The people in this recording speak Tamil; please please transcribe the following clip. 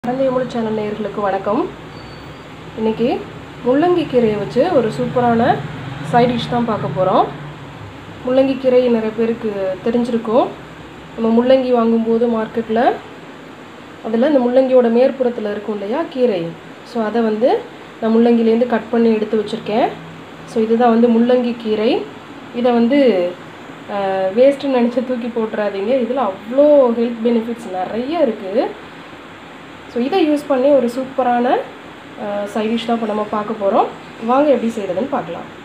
பரந்தையமுள் சேனல் நேயர்களுக்கு வணக்கம் இன்றைக்கி முள்ளங்கி கீரையை வச்சு ஒரு சூப்பரான சைட் டிஷ் தான் பார்க்க போகிறோம் முள்ளங்கி கீரை நிறைய பேருக்கு தெரிஞ்சிருக்கும் நம்ம முள்ளங்கி வாங்கும்போது மார்க்கெட்டில் அதில் இந்த முள்ளங்கியோட மேற்புறத்தில் இருக்கும் இல்லையா கீரை ஸோ அதை வந்து நான் முள்ளங்கிலேருந்து கட் பண்ணி எடுத்து வச்சுருக்கேன் ஸோ இதுதான் வந்து முள்ளங்கி கீரை இதை வந்து வேஸ்ட்டுன்னு நினச்சி தூக்கி போட்டுறாதீங்க இதில் அவ்வளோ ஹெல்த் பெனிஃபிட்ஸ் நிறைய இருக்குது ஸோ இதை யூஸ் பண்ணி ஒரு சூப்பரான சைடிஷ் தான் இப்போ நம்ம பார்க்க போகிறோம் வாங்க எப்படி செய்கிறதுன்னு பார்க்கலாம்